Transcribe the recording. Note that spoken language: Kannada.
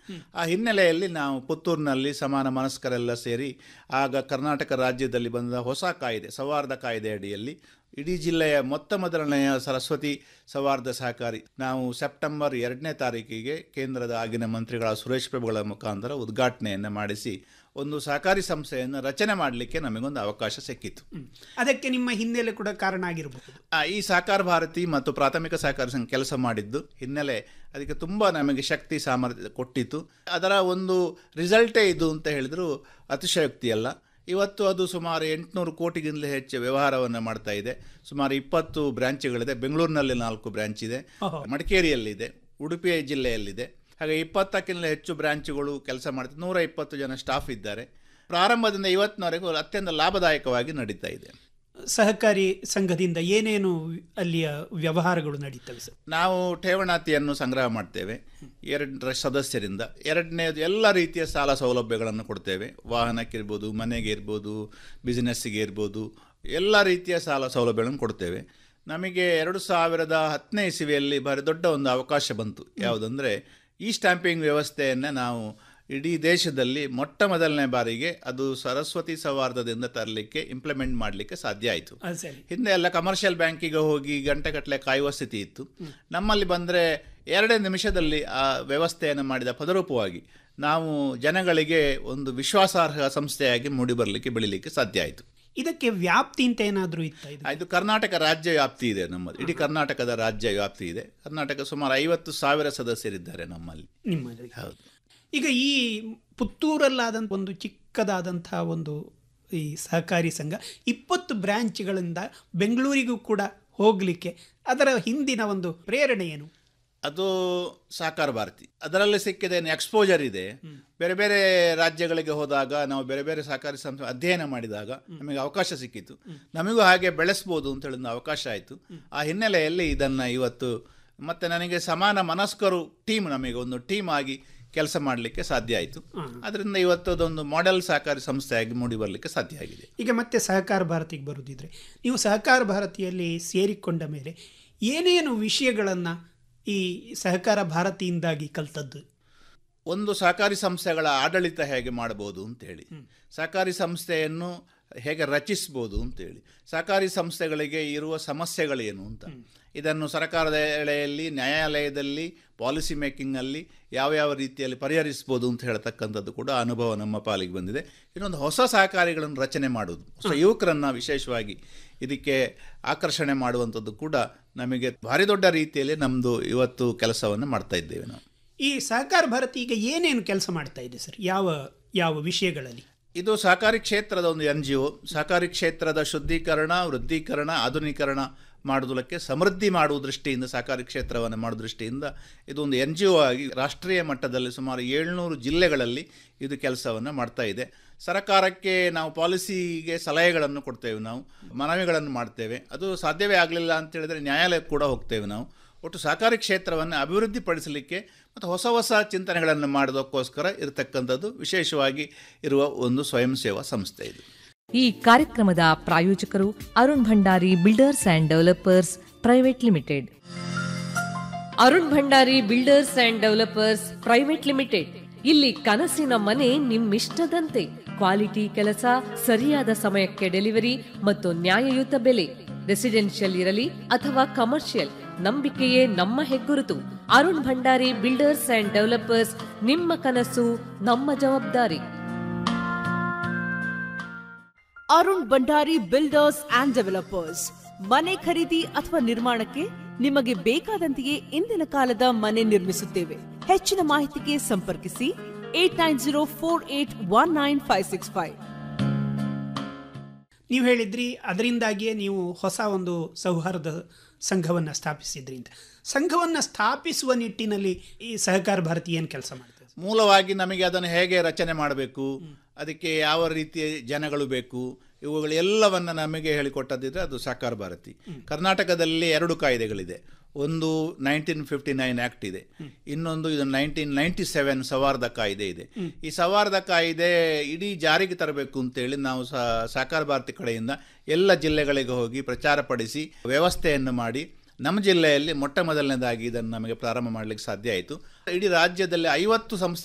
ಆ ಹಿನ್ನೆಲೆಯಲ್ಲಿ ನಾವು ಪುತ್ತೂರಿನಲ್ಲಿ ಸಮಾನ ಮನಸ್ಕರೆಲ್ಲ ಸೇರಿ ಆಗ ಕರ್ನಾಟಕ ರಾಜ್ಯದಲ್ಲಿ ಬಂದ ಹೊಸ ಕಾಯ್ದೆ ಸೌಹಾರ್ದ ಕಾಯ್ದೆ ಅಡಿಯಲ್ಲಿ ಇಡೀ ಜಿಲ್ಲೆಯ ಮೊತ್ತ ಮೊದಲನೆಯ ಸರಸ್ವತಿ ಸೌಹಾರ್ದ ಸಹಕಾರಿ ನಾವು ಸೆಪ್ಟೆಂಬರ್ ಎರಡನೇ ತಾರೀಕಿಗೆ ಕೇಂದ್ರದ ಆಗಿನ ಮಂತ್ರಿಗಳ ಸುರೇಶ್ ಪ್ರಭುಗಳ ಮುಖಾಂತರ ಉದ್ಘಾಟನೆಯನ್ನು ಮಾಡಿಸಿ ಒಂದು ಸಹಕಾರಿ ಸಂಸ್ಥೆಯನ್ನು ರಚನೆ ಮಾಡಲಿಕ್ಕೆ ನಮಗೊಂದು ಅವಕಾಶ ಸಿಕ್ಕಿತು ಅದಕ್ಕೆ ನಿಮ್ಮ ಹಿನ್ನೆಲೆ ಕೂಡ ಕಾರಣ ಆಗಿರಬಹುದು ಆ, ಈ ಸಹಕಾರ ಭಾರತಿ ಮತ್ತು ಪ್ರಾಥಮಿಕ ಸಹಕಾರ ಸಂಘ ಕೆಲಸ ಮಾಡಿದ್ದು ಹಿನ್ನೆಲೆ ಅದಕ್ಕೆ ತುಂಬ ನಮಗೆ ಶಕ್ತಿ ಸಾಮರ್ಥ್ಯ ಕೊಟ್ಟಿತ್ತು ಅದರ ಒಂದು ರಿಸಲ್ಟೇ ಇದು ಅಂತ ಹೇಳಿದ್ರು ಅತಿಶಯೋಕ್ತಿ ಅಲ್ಲ ಇವತ್ತು ಅದು ಸುಮಾರು ಎಂಟುನೂರು ಕೋಟಿಗಿಂತಲೂ ಹೆಚ್ಚು ವ್ಯವಹಾರವನ್ನು ಮಾಡ್ತಾ ಇದೆ ಸುಮಾರು ಇಪ್ಪತ್ತು ಬ್ರಾಂಚ್ಗಳಿದೆ ಬೆಂಗಳೂರಿನಲ್ಲಿ ನಾಲ್ಕು ಬ್ರಾಂಚ್ ಇದೆ ಓಹೋ. ಮಡಿಕೇರಿಯಲ್ಲಿದೆ ಉಡುಪಿ ಜಿಲ್ಲೆಯಲ್ಲಿದೆ ಹಾಗೆ ಇಪ್ಪತ್ತಕ್ಕಿಂತ ಹೆಚ್ಚು ಬ್ರಾಂಚ್ಗಳು ಕೆಲಸ ಮಾಡ್ತಾರೆ ನೂರ ಇಪ್ಪತ್ತು ಜನ ಸ್ಟಾಫ್ ಇದ್ದಾರೆ ಪ್ರಾರಂಭದಿಂದ ಇವತ್ತಿನವರೆಗೂ ಅತ್ಯಂತ ಲಾಭದಾಯಕವಾಗಿ ನಡೀತಾ ಇದೆ ಸಹಕಾರಿ ಸಂಘದಿಂದ ಏನೇನು ಅಲ್ಲಿಯ ವ್ಯವಹಾರಗಳು ನಡೀತವೆ ಸರ್ ನಾವು ಠೇವಣಾತಿಯನ್ನು ಸಂಗ್ರಹ ಮಾಡ್ತೇವೆ ಎರಡರ ಸದಸ್ಯರಿಂದ ಎರಡನೇದು ಎಲ್ಲ ರೀತಿಯ ಸಾಲ ಸೌಲಭ್ಯಗಳನ್ನು ಕೊಡ್ತೇವೆ ವಾಹನಕ್ಕಿರ್ಬೋದು ಮನೆಗೆ ಇರ್ಬೋದು ಬಿಸ್ನೆಸ್ಸಿಗೆ ಇರ್ಬೋದು ಎಲ್ಲ ರೀತಿಯ ಸಾಲ ಸೌಲಭ್ಯಗಳನ್ನು ಕೊಡ್ತೇವೆ ನಮಗೆ ಎರಡು ಸಾವಿರದ ಹತ್ತನೇ ಇಸವಿಯಲ್ಲಿ ಭಾರಿ ದೊಡ್ಡ ಒಂದು ಅವಕಾಶ ಬಂತು ಯಾವುದಂದರೆ ಈ ಸ್ಟ್ಯಾಂಪಿಂಗ್ ವ್ಯವಸ್ಥೆಯನ್ನು ನಾವು ಇಡೀ ದೇಶದಲ್ಲಿ ಮೊಟ್ಟ ಮೊದಲನೇ ಬಾರಿಗೆ ಅದು ಸರಸ್ವತಿ ಸೌಹಾರ್ದದಿಂದ ತರಲಿಕ್ಕೆ ಇಂಪ್ಲಿಮೆಂಟ್ ಮಾಡಲಿಕ್ಕೆ ಸಾಧ್ಯ ಆಯಿತು ಅದು ಸರಿ ಹಿಂದೆ ಎಲ್ಲ ಕಮರ್ಷಿಯಲ್ ಬ್ಯಾಂಕಿಗೆ ಹೋಗಿ ಗಂಟೆಗಟ್ಟಲೆ ಕಾಯುವ ಸ್ಥಿತಿ ಇತ್ತು ನಮ್ಮಲ್ಲಿ ಬಂದರೆ ಎರಡೇ ನಿಮಿಷದಲ್ಲಿ ಆ ವ್ಯವಸ್ಥೆಯನ್ನು ಮಾಡಿದ ಪದರೂಪವಾಗಿ ನಾವು ಜನಗಳಿಗೆ ಒಂದು ವಿಶ್ವಾಸಾರ್ಹ ಸಂಸ್ಥೆಯಾಗಿ ಮೂಡಿಬರಲಿಕ್ಕೆ ಬೆಳಿಲಿಕ್ಕೆ ಸಾಧ್ಯ ಆಯಿತು ಇದಕ್ಕೆ ವ್ಯಾಪ್ತಿ ಅಂತ ಏನಾದರೂ ಇತ್ತ ಇದು ಇದು ಕರ್ನಾಟಕ ರಾಜ್ಯ ವ್ಯಾಪ್ತಿ ಇದೆ ನಮ್ಮದು ಇಡೀ ಕರ್ನಾಟಕದ ರಾಜ್ಯ ವ್ಯಾಪ್ತಿ ಇದೆ ಕರ್ನಾಟಕ ಸುಮಾರು ಐವತ್ತು ಸಾವಿರ ಸದಸ್ಯರಿದ್ದಾರೆ ನಮ್ಮಲ್ಲಿ ನಿಮ್ಮಲ್ಲಿ ಹೌದು ಈಗ ಈ ಪುತ್ತೂರಲ್ಲಾದಂಥ ಒಂದು ಚಿಕ್ಕದಾದಂತಹ ಒಂದು ಈ ಸಹಕಾರಿ ಸಂಘ ಇಪ್ಪತ್ತು ಬ್ರಾಂಚ್ಗಳಿಂದ ಬೆಂಗಳೂರಿಗೂ ಕೂಡ ಹೋಗಲಿಕ್ಕೆ ಅದರ ಹಿಂದಿನ ಒಂದು ಪ್ರೇರಣೆ ಏನು ಅದು ಸಹಕಾರ ಭಾರತಿ ಅದರಲ್ಲಿ ಸಿಕ್ಕಿದೇನು ಎಕ್ಸ್ಪೋಜರ್ ಇದೆ ಬೇರೆ ಬೇರೆ ರಾಜ್ಯಗಳಿಗೆ ಹೋದಾಗ ನಾವು ಬೇರೆ ಬೇರೆ ಸಹಕಾರಿ ಸಂಸ್ಥೆ ಅಧ್ಯಯನ ಮಾಡಿದಾಗ ನಮಗೆ ಅವಕಾಶ ಸಿಕ್ಕಿತು ನಮಗೂ ಹಾಗೆ ಬೆಳೆಸ್ಬೋದು ಅಂತ ಹೇಳಿ ಒಂದು ಅವಕಾಶ ಆಯಿತು ಆ ಹಿನ್ನೆಲೆಯಲ್ಲಿ ಇದನ್ನು ಇವತ್ತು ಮತ್ತು ನನಗೆ ಸಮಾನ ಮನಸ್ಕರು ಟೀಮ್ ನಮಗೆ ಒಂದು ಟೀಮ್ ಆಗಿ ಕೆಲಸ ಮಾಡಲಿಕ್ಕೆ ಸಾಧ್ಯ ಆಯಿತು ಅದರಿಂದ ಇವತ್ತು ಅದೊಂದು ಮಾಡೆಲ್ ಸಹಕಾರಿ ಸಂಸ್ಥೆಯಾಗಿ ಮೂಡಿ ಬರಲಿಕ್ಕೆ ಸಾಧ್ಯ ಆಗಿದೆ ಈಗ ಮತ್ತೆ ಸಹಕಾರ ಭಾರತಿಗೆ ಬರುದಿದ್ರೆ ನೀವು ಸಹಕಾರ ಭಾರತಿಯಲ್ಲಿ ಸೇರಿಕೊಂಡ ಮೇಲೆ ಏನೇನು ವಿಷಯಗಳನ್ನು ಈ ಸಹಕಾರ ಭಾರತಿಯಿಂದಾಗಿ ಕಲ್ತದ್ದು ಒಂದು ಸಹಕಾರಿ ಸಂಸ್ಥೆಗಳ ಆಡಳಿತ ಹೇಗೆ ಮಾಡಬಹುದು ಅಂತೇಳಿ ಸಹಕಾರಿ ಸಂಸ್ಥೆಯನ್ನು ಹೇಗೆ ರಚಿಸ್ಬೋದು ಅಂತೇಳಿ ಸಹಕಾರಿ ಸಂಸ್ಥೆಗಳಿಗೆ ಇರುವ ಸಮಸ್ಯೆಗಳೇನು ಅಂತ ಇದನ್ನು ಸರ್ಕಾರದ ಎಳೆಯಲ್ಲಿ ನ್ಯಾಯಾಲಯದಲ್ಲಿ ಪಾಲಿಸಿ ಮೇಕಿಂಗಲ್ಲಿ ಯಾವ ಯಾವ ರೀತಿಯಲ್ಲಿ ಪರಿಹರಿಸ್ಬೋದು ಅಂತ ಹೇಳ್ತಕ್ಕಂಥದ್ದು ಕೂಡ ಅನುಭವ ನಮ್ಮ ಪಾಲಿಗೆ ಬಂದಿದೆ ಇನ್ನೊಂದು ಹೊಸ ಸಹಕಾರಿಗಳನ್ನು ರಚನೆ ಮಾಡುವುದು ಹೊಸ ಯುವಕರನ್ನು ವಿಶೇಷವಾಗಿ ಇದಕ್ಕೆ ಆಕರ್ಷಣೆ ಮಾಡುವಂಥದ್ದು ಕೂಡ ನಮಗೆ ಭಾರಿ ದೊಡ್ಡ ರೀತಿಯಲ್ಲಿ ನಮ್ಮದು ಇವತ್ತು ಕೆಲಸವನ್ನು ಮಾಡ್ತಾ ಇದ್ದೇವೆ ನಾವು ಈ ಸಹಕಾರ ಭಾರತಿ ಈಗ ಏನೇನು ಕೆಲಸ ಮಾಡ್ತಾ ಇದೆ ಸರ್ ಯಾವ ಯಾವ ವಿಷಯಗಳಲ್ಲಿ ಇದು ಸಹಕಾರಿ ಕ್ಷೇತ್ರದ ಒಂದು ಎನ್ ಜಿ ಒ ಸಹಕಾರಿ ಕ್ಷೇತ್ರದ ಶುದ್ಧೀಕರಣ ವೃದ್ಧೀಕರಣ ಆಧುನೀಕರಣ ಮಾಡುವುದಕ್ಕೆ ಸಮೃದ್ಧಿ ಮಾಡುವ ದೃಷ್ಟಿಯಿಂದ ಸಹಕಾರಿ ಕ್ಷೇತ್ರವನ್ನು ಮಾಡುವ ದೃಷ್ಟಿಯಿಂದ ಇದೊಂದು ಎನ್ ಜಿ ಒ ಆಗಿ ರಾಷ್ಟ್ರೀಯ ಮಟ್ಟದಲ್ಲಿ ಸುಮಾರು ಏಳ್ನೂರು ಜಿಲ್ಲೆಗಳಲ್ಲಿ ಇದು ಕೆಲಸವನ್ನು ಮಾಡ್ತಾ ಇದೆ ಸರ್ಕಾರಕ್ಕೆ ನಾವು ಪಾಲಿಸಿಗೆ ಸಲಹೆಗಳನ್ನು ಕೊಡ್ತೇವೆ ನಾವು ಮನವಿಗಳನ್ನು ಮಾಡ್ತೇವೆ ಅದು ಸಾಧ್ಯವೇ ಆಗಲಿಲ್ಲ ಅಂತ ಹೇಳಿದ್ರೆ ನ್ಯಾಯಾಲಯಕ್ಕೆ ಕೂಡ ಹೋಗ್ತೇವೆ ನಾವು ಒಟ್ಟು ಸಹಕಾರಿ ಕ್ಷೇತ್ರವನ್ನು ಅಭಿವೃದ್ಧಿಪಡಿಸಲಿಕ್ಕೆ ಮತ್ತು ಹೊಸ ಹೊಸ ಚಿಂತನೆಗಳನ್ನು ಮಾಡೋದಕ್ಕೋಸ್ಕರ ಇರತಕ್ಕಂಥದ್ದು ವಿಶೇಷವಾಗಿ ಇರುವ ಒಂದು ಸ್ವಯಂ ಸೇವಾ ಸಂಸ್ಥೆ ಇದು ಈ ಕಾರ್ಯಕ್ರಮದ ಪ್ರಾಯೋಜಕರು Arun Bhandari builders and developers private limited Arun Bhandari builders and developers private limited ಇಲ್ಲಿ ಕನಸಿನ ಮನೆ ನಿಮ್ಮಿಷ್ಟದಂತೆ ಕ್ವಾಲಿಟಿ ಕೆಲಸ ಸರಿಯಾದ ಸಮಯಕ್ಕೆ ಡೆಲಿವರಿ ಮತ್ತು ನ್ಯಾಯಯುತ ಬೆಲೆ ರೆಸಿಡೆನ್ಷಿಯಲ್ ಇರಲಿ ಅಥವಾ ಕಮರ್ಷಿಯಲ್ ನಂಬಿಕೆಯೇ ನಮ್ಮ ಹೆಗ್ಗುರುತು Arun Bhandari builders and developers ನಿಮ್ಮ ಕನಸು ನಮ್ಮ ಜವಾಬ್ದಾರಿ Arun Bhandari builders and developers ಮನೆ ಖರೀದಿ ಅಥವಾ ನಿರ್ಮಾಣಕ್ಕೆ ನಿಮಗೆ ಬೇಕಾದಂತೆಯೇ ಇಂದಿನ ಕಾಲದ ಮನೆ ನಿರ್ಮಿಸುತ್ತೇವೆ ಹೆಚ್ಚಿನ ಮಾಹಿತಿಗೆ ಸಂಪರ್ಕಿಸಿ eight nine zero four eight one nine five six five ನೀವು ಹೇಳಿದ್ರಿ ಅದರಿಂದಾಗಿಯೇ ನೀವು ಹೊಸ ಒಂದು ಸೌಹಾರ್ದ ಸಂಘವನ್ನು ಸ್ಥಾಪಿಸಿದ್ರಿ ಅಂತ ಸಂಘವನ್ನು ಸ್ಥಾಪಿಸುವ ನಿಟ್ಟಿನಲ್ಲಿ ಈ ಸಹಕಾರ ಭಾರತಿ ಏನು ಕೆಲಸ ಮಾಡ್ತದೆ ಮೂಲವಾಗಿ ನಮಗೆ ಅದನ್ನು ಹೇಗೆ ರಚನೆ ಮಾಡಬೇಕು ಅದಕ್ಕೆ ಯಾವ ರೀತಿಯ ಜನಗಳು ಬೇಕು ಇವುಗಳೆಲ್ಲವನ್ನು ನಮಗೆ ಹೇಳಿಕೊಟ್ಟದಿದ್ರೆ ಅದು ಸಹಕಾರ ಭಾರತಿ ಕರ್ನಾಟಕದಲ್ಲಿ ಎರಡು ಕಾಯ್ದೆಗಳಿದೆ ಒಂದು ನೈನ್ಟೀನ್ ಫಿಫ್ಟಿ ನೈನ್ ಆ್ಯಕ್ಟ್ ಇದೆ ಇನ್ನೊಂದು ಇದು ನೈನ್ಟೀನ್ ನೈಂಟಿ ಸೆವೆನ್ ಸವಾರ್ದ ಕಾಯ್ದೆ ಇದೆ ಈ ಸವಾರ್ದ ಕಾಯ್ದೆ ಇಡೀ ಜಾರಿಗೆ ತರಬೇಕು ಅಂತೇಳಿ ನಾವು ಸಹಕಾರ ಭಾರತಿ ಕಡೆಯಿಂದ ಎಲ್ಲ ಜಿಲ್ಲೆಗಳಿಗೆ ಹೋಗಿ ಪ್ರಚಾರ ಪಡಿಸಿ ವ್ಯವಸ್ಥೆಯನ್ನು ಮಾಡಿ ನಮ್ಮ ಜಿಲ್ಲೆಯಲ್ಲಿ ಮೊಟ್ಟ ಮೊದಲನೇದಾಗಿ ಇದನ್ನು ನಮಗೆ ಪ್ರಾರಂಭ ಮಾಡಲಿಕ್ಕೆ ಸಾಧ್ಯ ಆಯಿತು ಇಡೀ ರಾಜ್ಯದಲ್ಲಿ ಐವತ್ತು ಸಂಸ್ಥೆ